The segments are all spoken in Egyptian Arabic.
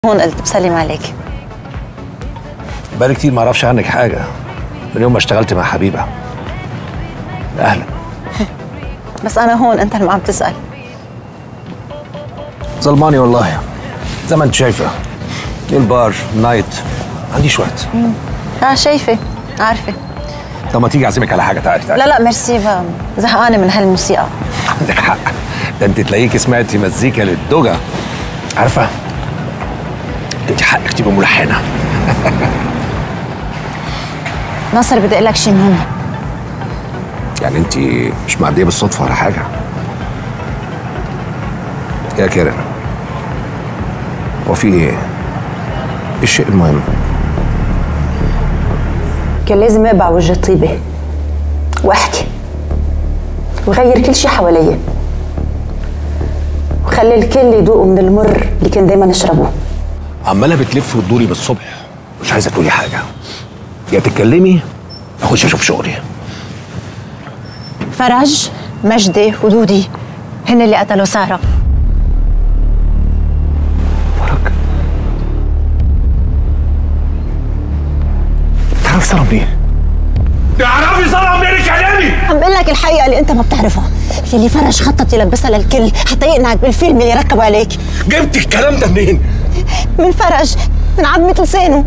هون قلت بسلم عليك بقالي كتير ما اعرفش عنك حاجه من يوم ما اشتغلت مع حبيبه اهلا بس انا هون انت اللي ما عم تسال ظلماني والله زي ما انت شايفه البار نايت ما عنديش وقت اه شايفه عارفه طب ما تيجي اعزمك على حاجه تعالي تعالي لا لا ميرسي بقى. زهقانه من هالموسيقى عندك حق ده انت تلاقيكي سمعتي مزيكا للدوجا عارفه انت حقك تبقى ملحنه ناصر بدي اقول لك شيء مهم يعني انت مش معديه بالصدفه ولا حاجه يا كيرن هو في ايه؟ ايه الشيء المهم؟ كان لازم اقبع وجه طيبه واحكي وغير كل شيء حواليا وخلي الكل يذوقوا من المر اللي كان دايما نشربه عماله بتلف وتدوري بالصبح مش عايزه تقولي حاجه يا تتكلمي اخش اشوف شغلي فرج مجدي ودودي هن اللي قتلوا ساره فرج تعرف ساره منين؟ تعرفي ساره منين كلامي عم بقول لك الحقيقه اللي انت ما بتعرفها اللي فرج خطط يلبسها للكل حتى يقنعك بالفيلم اللي ركبوا عليك جبت الكلام ده منين؟ من فرج من عظمة لسانه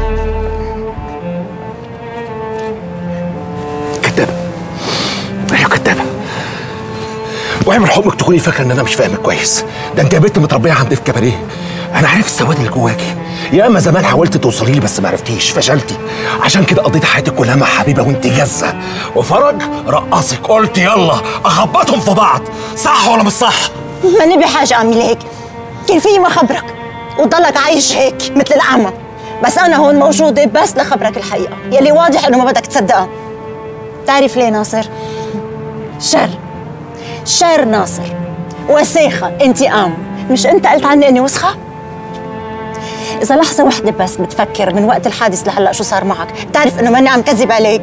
كدابه ايوه كدابه وعمر حبك تكوني فاكره ان انا مش فاهمك كويس ده انت يا بنت متربيه عندي في كباريه انا عارف السواد اللي جواكي ياما زمان حاولت توصلي لي بس ما عرفتيش فشلتي عشان كده قضيت حياتك كلها مع حبيبه وانت جزه وفرج رقصك قلت يلا اخبطهم في بعض صح ولا مش صح ماني بحاجة أعمل هيك كان فيي ما خبرك وضلك عايش هيك مثل الأعمى بس أنا هون موجودة بس لخبرك الحقيقة يلي واضح إنه ما بدك تصدقها تعرف ليه ناصر؟ شر شر ناصر وساخة انتقام مش أنت قلت عني إني وسخة؟ إذا لحظة وحدة بس بتفكر من وقت الحادث لهلا شو صار معك، بتعرف إنه ماني عم كذب عليك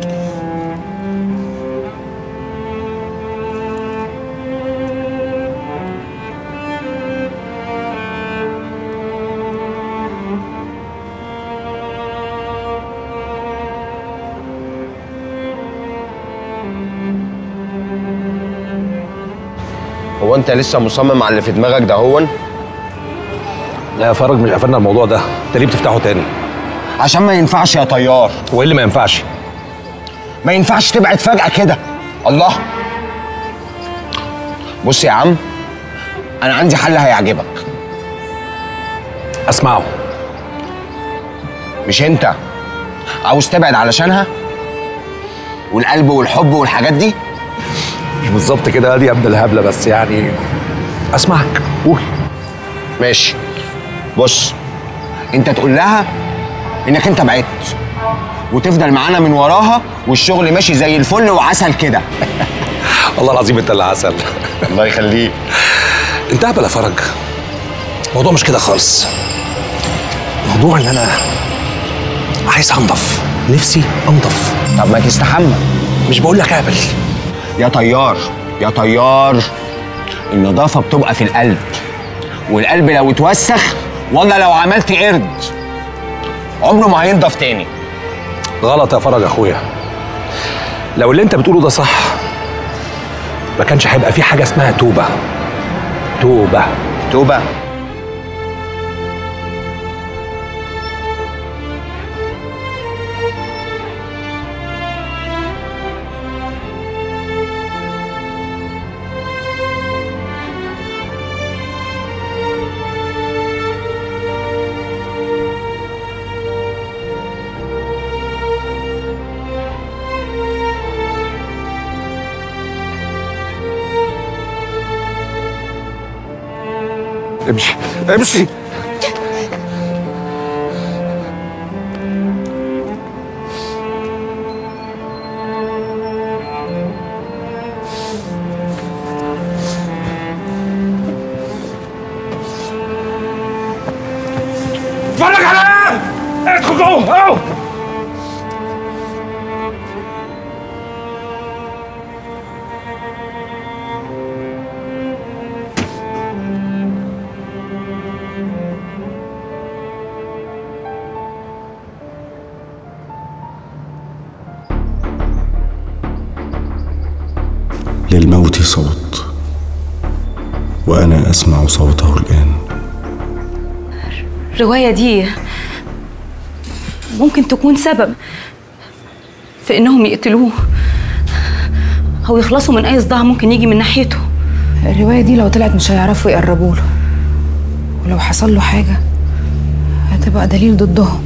هو انت لسه مصمم على اللي في دماغك ده هون لا يا فرج مش قفلنا الموضوع ده انت ليه بتفتحه تاني عشان ما ينفعش يا طيار وايه اللي ما ينفعش ما ينفعش تبعد فجأة كده الله بص يا عم انا عندي حل هيعجبك اسمعه مش انت عاوز تبعد علشانها والقلب والحب والحاجات دي مش بالظبط كده دي يا ابن الهبله بس يعني اسمعك قول ماشي بص انت تقول لها انك انت بعدت وتفضل معانا من وراها والشغل ماشي زي الفل وعسل كده والله العظيم انت اللي عسل الله يخليك انت هبل يا فرج الموضوع مش كده خالص الموضوع ان انا عايز انضف نفسي انضف طب ما تستحمل مش بقول لك اهبل يا طيار يا طيار النظافة بتبقى في القلب والقلب لو اتوسخ والله لو عملت قرد عمره ما هينضف تاني غلط يا فرج اخويا لو اللي انت بتقوله ده صح ما كانش هيبقى في حاجه اسمها توبه توبه توبة امشي امشي اتفرج عليا ادخل جوه اهو للموت صوت وأنا أسمع صوته الآن الرواية دي ممكن تكون سبب في إنهم يقتلوه أو يخلصوا من أي صداع ممكن يجي من ناحيته الرواية دي لو طلعت مش هيعرفوا يقربوا له ولو حصل له حاجة هتبقى دليل ضدهم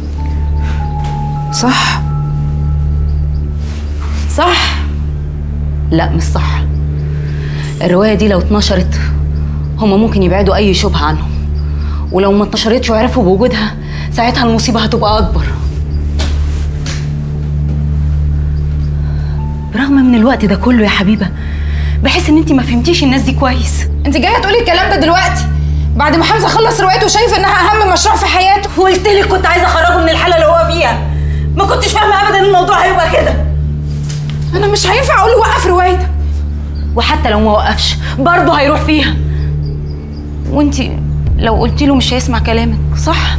صح؟ صح؟ لا مش صح الرواية دي لو اتنشرت هما ممكن يبعدوا أي شبهة عنهم ولو ما اتنشرتش وعرفوا بوجودها ساعتها المصيبة هتبقى أكبر برغم من الوقت ده كله يا حبيبة بحس إن أنتي ما فهمتيش الناس دي كويس انت جايه تقولي الكلام ده دلوقتي بعد ما حمزه خلص روايته وشايف انها اهم مشروع في حياته وقلت لك كنت عايزة أخرجه من الحالة اللي هو فيها ما كنتش فاهمة أبدا إن الموضوع هيبقى كده انا مش هينفع اقول له وقف روايتك وحتى لو ما وقفش برضه هيروح فيها وانتي لو قلتي له مش هيسمع كلامك صح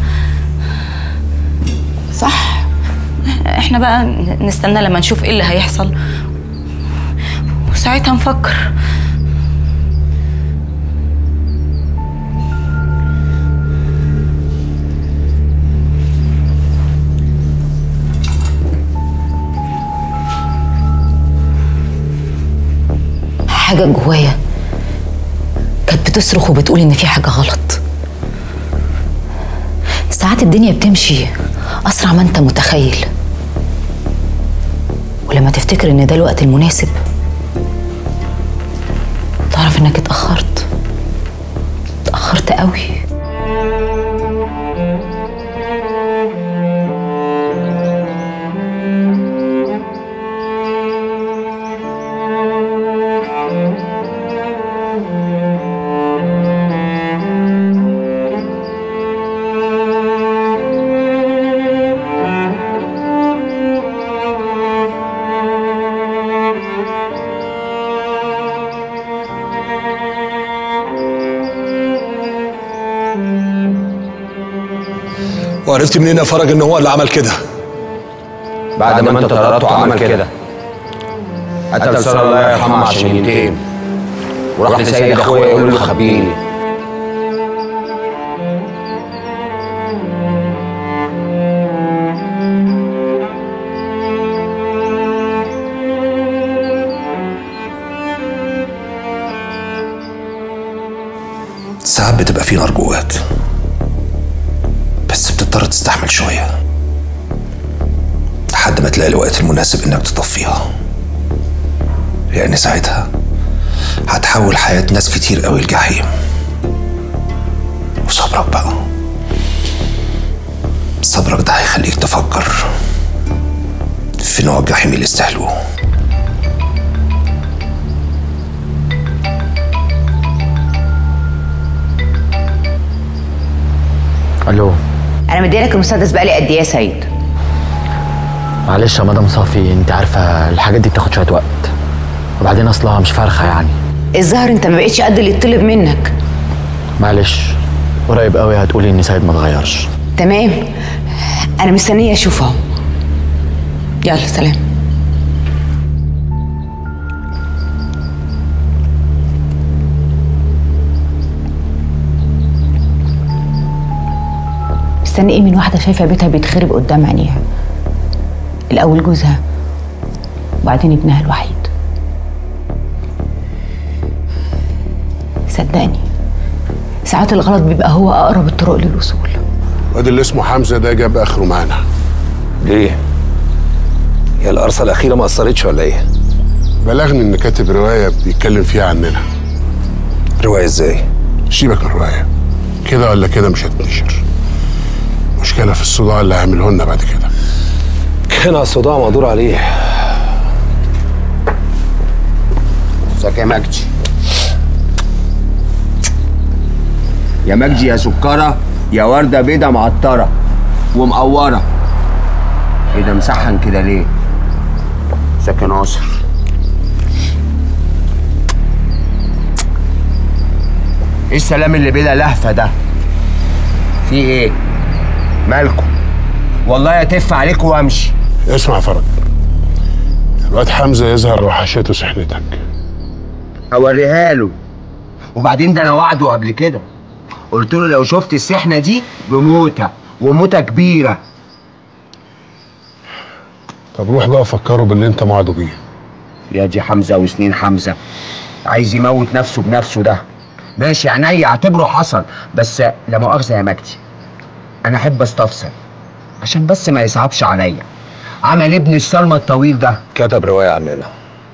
صح احنا بقى نستنى لما نشوف ايه اللي هيحصل وساعتها نفكر حاجة جوايا كانت بتصرخ وبتقول إن في حاجة غلط ساعات الدنيا بتمشي أسرع ما أنت متخيل ولما تفتكر إن ده الوقت المناسب تعرف إنك اتأخرت اتأخرت قوي وعرفت منين يا فرج ان هو اللي عمل كده بعد ما انت طردته عمل كده قتل سارة الله يرحمها عشان ينتقم وراح لسيد اخويا يقول له خبيني ساعات بتبقى في نار جواك بس بتضطر تستحمل شوية لحد ما تلاقي الوقت المناسب انك تطفيها لأن ساعتها هتحول حياة ناس كتير قوي الجحيم وصبرك بقى صبرك ده هيخليك تفكر في نوع الجحيم اللي يستاهلوه الو انا مديلك المسدس بقالي قد ايه يا سيد معلش يا مدام صافي انت عارفه الحاجات دي بتاخد شويه وقت وبعدين اصلها مش فارخه يعني الظاهر انت ما بقتش قد اللي يطلب منك معلش قريب قوي هتقولي ان سيد ما اتغيرش تمام انا مستنيه اشوفه يلا سلام مستني ايه من واحده شايفه بيتها بيتخرب قدام عينيها الاول جوزها وبعدين ابنها الوحيد صدقني ساعات الغلط بيبقى هو اقرب الطرق للوصول وادي اللي اسمه حمزه ده جاب اخره معانا ليه؟ هي القرصة الأخيرة ما أثرتش ولا إيه؟ بلغني ان كاتب روايه بيتكلم فيها عننا رواية إزاي؟ سيبك من الروايه كده ولا كده مش هتنشر مشكله في الصداع اللي هيعمله لنا بعد كده كان الصداع مقدور عليه ازيك يا مجدي يا مجدي يا سكرة يا وردة بيضة معطرة ومقورة ايه ده مسحن كده ليه؟ ازيك يا ناصر ايه السلام اللي بلا لهفة ده؟ في ايه؟ مالكم؟ والله يتف عليكم وامشي اسمع يا فرج الواد حمزه يظهر وحشته سحنتك اوريها له وبعدين ده انا وعده قبل كده قلت له لو شفت السحنه دي بموته وموته كبيره طب روح بقى فكره باللي انت موعده بيه يا دي حمزه وسنين حمزه عايز يموت نفسه بنفسه ده ماشي عينيا اعتبره حصل بس لا مؤاخذه يا مجدي انا احب استفسر عشان بس ما يصعبش عليا عمل ابن السلمى الطويل ده كتب روايه عننا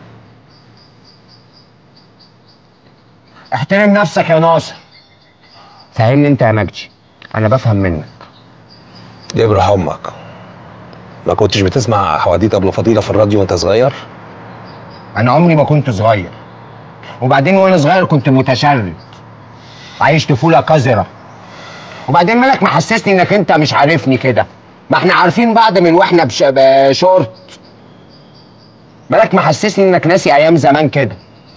احترم نفسك يا ناصر فهمني انت يا مجدي انا بفهم منك يبرح امك ما كنتش بتسمع حواديت ابو فضيله في الراديو وانت صغير انا عمري ما كنت صغير وبعدين وانا صغير كنت متشرد عايش طفوله قذره وبعدين مالك محسسني انك انت مش عارفني كده ما احنا عارفين بعض من واحنا بش... بشورت مالك محسسني انك ناسي ايام زمان كده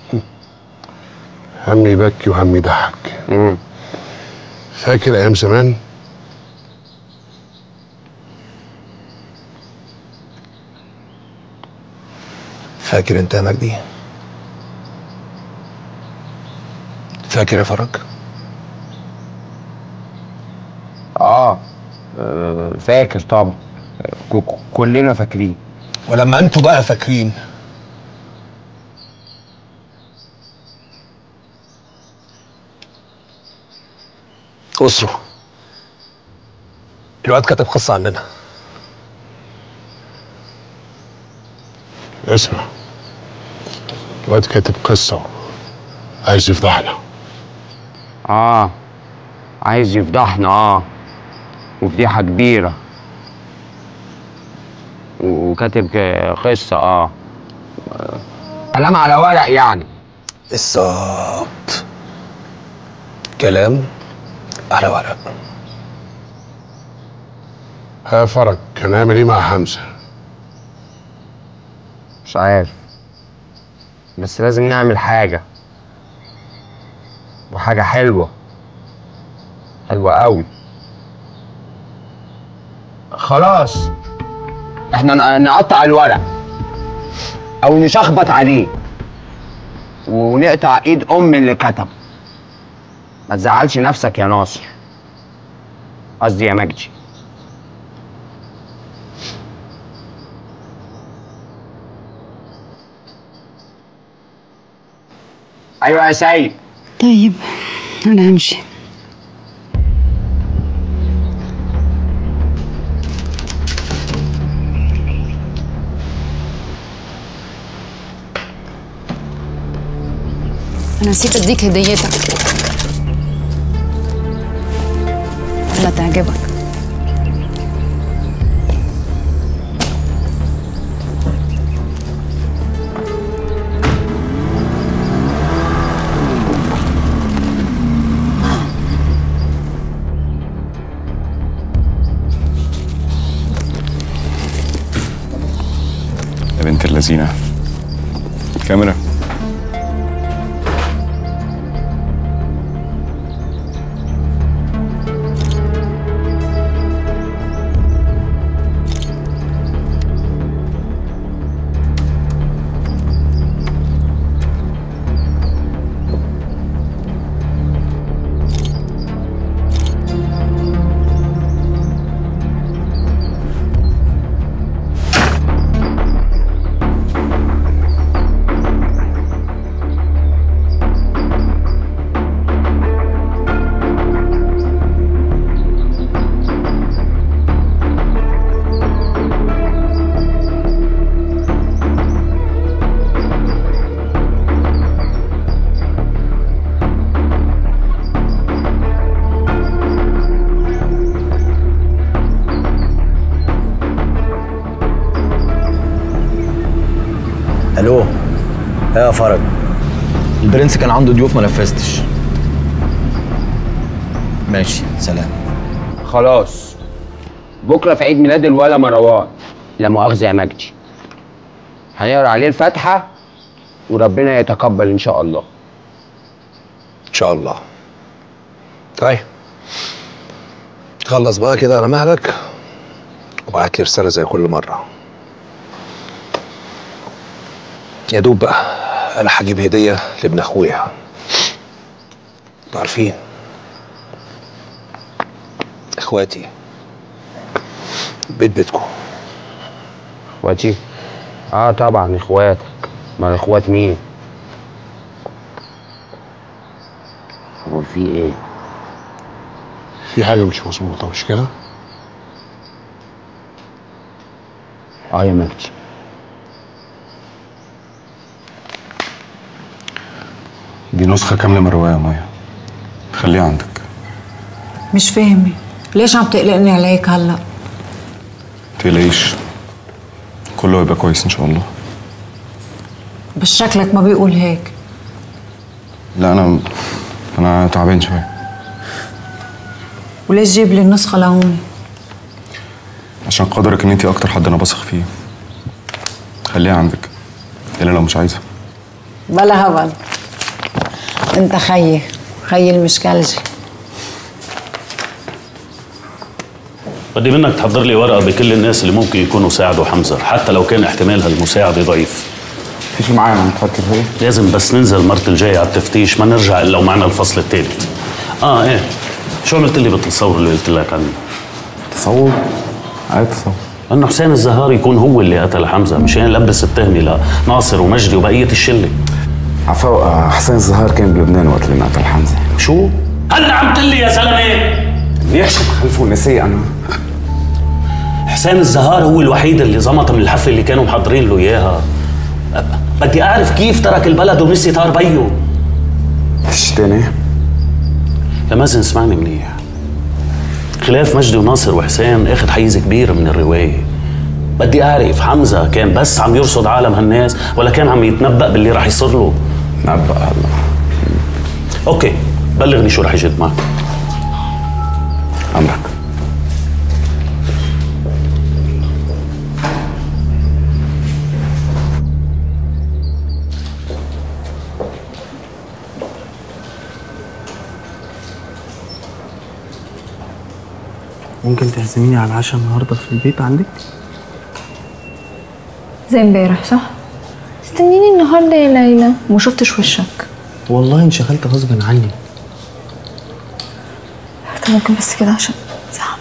همي يبكي وهمي يضحك فاكر ايام زمان فاكر انت يا مجدي فاكر يا فرج اه آه، فاكر طبعا ك- ك- كلنا فاكرين ولما انتوا بقى فاكرين اسروا الواد كتب قصه عننا اسمع الواد كاتب قصه عايز يفضحنا اه عايز يفضحنا اه وفضيحه كبيره و- وكاتب ك- قصه اه آه، كلام على ورق يعني بالظبط كلام على ورق ها فرج كان عامل ايه مع حمزه مش عارف بس لازم نعمل حاجة وحاجة حلوة حلوة قوي خلاص احنا ن- نقطع الورق او نشخبط عليه ونقطع ايد ام اللي كتب ما تزعلش نفسك يا ناصر قصدي يا مجدي ايوه يا سيد طيب انا همشي انا نسيت اديك هديتك لا تعجبك يا بنت اللذينة كاميرا الو ايه يا فرج البرنس كان عنده ضيوف ما نفذتش ماشي سلام خلاص بكره في عيد ميلاد الولا مروان لا مؤاخذه يا مجدي هنقرا عليه الفاتحه وربنا يتقبل ان شاء الله ان شاء الله طيب خلص بقى كده على مهلك وبعت لي رساله زي كل مره يا دوب بقى انا هجيب هديه لابن اخويا انتوا عارفين اخواتي بيت بيتكم اخواتي اه طبعا اخواتك ما اخوات مين هو في ايه في حاجه مش مظبوطه مش كده اه يا مجدي دي نسخة كاملة من الرواية يا مايا خليها عندك مش فاهمة ليش عم تقلقني عليك هلا متقلقيش كله هيبقى كويس ان شاء الله بس شكلك ما بيقول هيك لا انا انا تعبان شوية وليش جيب لي النسخة لهون عشان قدرك ان انتي اكتر حد انا بثق فيه خليها عندك الا لو مش عايزة بلا هبل انت خيي خيي المشكلجي بدي منك تحضر لي ورقة بكل الناس اللي ممكن يكونوا ساعدوا حمزة حتى لو كان احتمال هالمساعدة ضعيف في شي معايا متفكر فيه؟ لازم بس ننزل مرة الجاية على التفتيش ما نرجع إلا ومعنا الفصل الثالث اه ايه شو عملت لي بالتصور اللي قلت لك عنه؟ تصور؟ اي تصور انه حسين الزهار يكون هو اللي قتل حمزة مشان يلبس التهمة لناصر ومجدي وبقية الشلة عفوا آه، حسين الزهار كان بلبنان وقت اللي قتل حمزة شو؟ هلا عم تقول لي يا زلمة منيح شو بخلفه نسي انا حسين الزهار هو الوحيد اللي زمط من الحفلة اللي كانوا محضرين له إياها أ- بدي أعرف كيف ترك البلد ونسي طار بيو فيش تاني يا مازن اسمعني منيح خلاف مجدي وناصر وحسين اخذ حيز كبير من الرواية بدي أعرف حمزة كان بس عم يرصد عالم هالناس ولا كان عم يتنبأ باللي رح يصير له نبأ هلا أوكي بلغني شو رح يجد معك أمرك ممكن تعزميني على العشاء النهارده في البيت عندك؟ زي امبارح صح؟ استنيني النهارده يا ليلى وما شفتش وشك والله انشغلت غصب عني طب ممكن بس كده عشان زحمة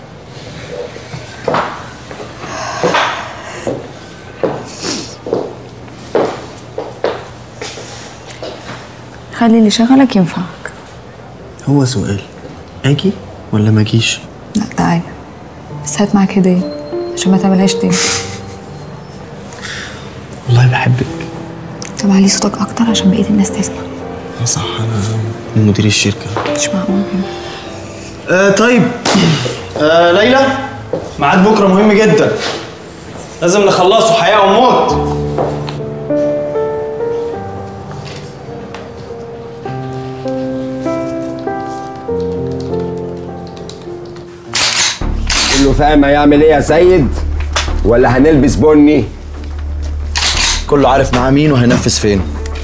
خلي اللي شغلك ينفعك هو سؤال اجي ولا ما اجيش؟ لا تعالى بس هات معاك هدية عشان ما تعملهاش تاني والله بحبك طب علي صوتك أكتر عشان بقية الناس تسمع صح انا من مدير الشركه مش معقول آه طيب آه ليلى ميعاد بكره مهم جدا لازم نخلصه حياه او موت كله فاهم هيعمل ايه يا سيد ولا هنلبس بني كله عارف معاه مين وهينفذ فين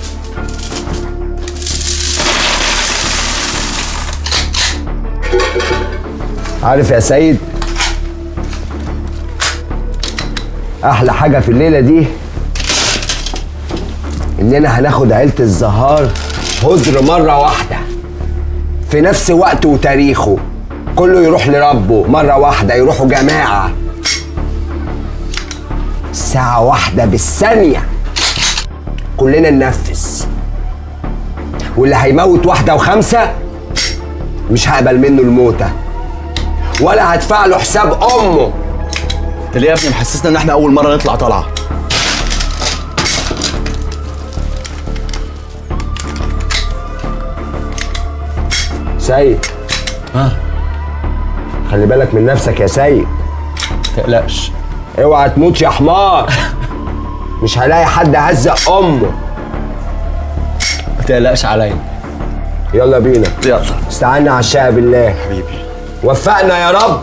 عارف يا سيد احلى حاجه في الليله دي اننا هناخد عيله الزهار هدر مره واحده في نفس وقت وتاريخه كله يروح لربه مره واحده يروحوا جماعه ساعه واحده بالثانيه كلنا ننفذ واللي هيموت واحده وخمسه مش هقبل منه الموته ولا هدفع له حساب امه انت ليه يا ابني محسسنا ان احنا اول مره نطلع طلعه سيد ها خلي بالك من نفسك يا سيد تقلقش اوعى تموت يا حمار مش هلاقي حد هزق امه ما تقلقش عليا يلا بينا يلا استعنا على الشقه بالله حبيبي وفقنا يا رب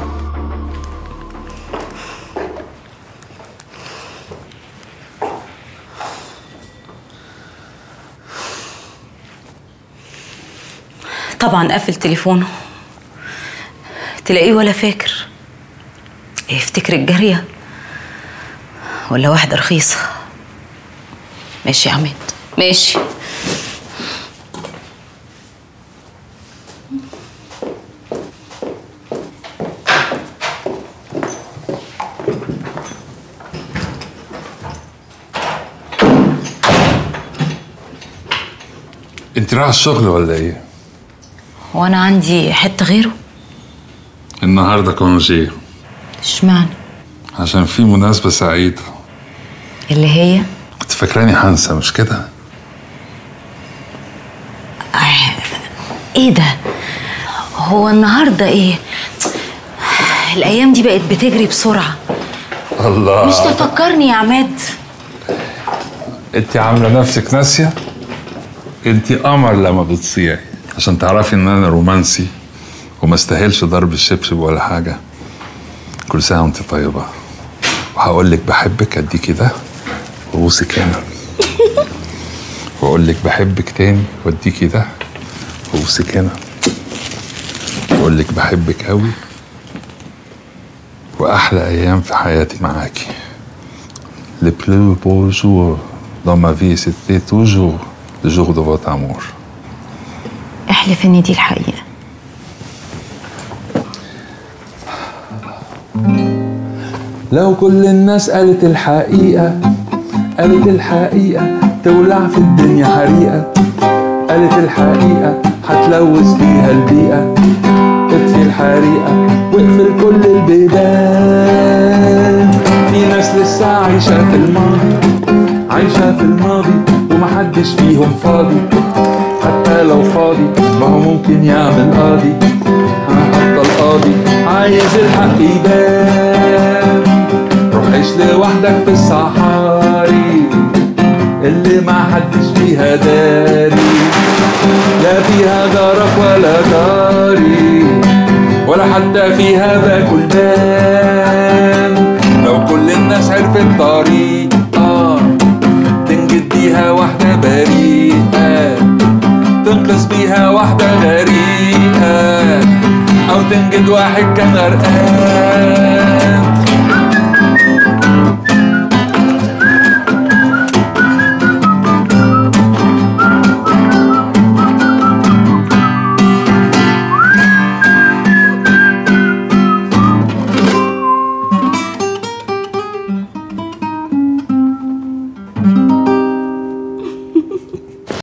طبعا قفل تليفونه تلاقيه ولا فاكر يفتكر الجارية ولا واحدة رخيصة ماشي يا عماد ماشي انت رايحه الشغل ولا ايه؟ وانا عندي حته غيره النهارده كونجي اشمعنى عشان في مناسبة سعيدة اللي هي كنت فاكراني هنسى مش كده؟ ايه ده هو النهارده ايه الايام دي بقت بتجري بسرعه الله مش تفكرني يا عماد انت عاملة نفسك ناسية؟ انت قمر لما بتصيعي عشان تعرفي ان انا رومانسي وما استاهلش ضرب الشبشب ولا حاجة كل سنة وانت طيبة وهقول لك بحبك اديكي ده وابوسك هنا واقول لك بحبك تاني واديكي ده وابوسك هنا واقول لك بحبك قوي واحلى ايام في حياتي معاكي Le plus beau jour dans ma vie, c'était toujours le jour de votre amour. احلف ان دي الحقيقه لو كل الناس قالت الحقيقة قالت الحقيقة تولع في الدنيا حريقة قالت الحقيقة هتلوث بيها البيئة اطفي الحريقة واقفل كل البيبان في ناس لسه عايشة في الماضي عايشة في الماضي ومحدش فيهم فاضي حتى لو فاضي ما هو ممكن يعمل قاضي حتى القاضي عايز الحق يبان روح عيش لوحدك في الصحاري اللي ما حدش فيها داري لا فيها جارك ولا جاري ولا حتى فيها باكل بان لو كل الناس عرفت طريقة تنجد بيها واحدة بريئة تنقذ بيها واحدة غريقة أو تنجد واحد كان غرقان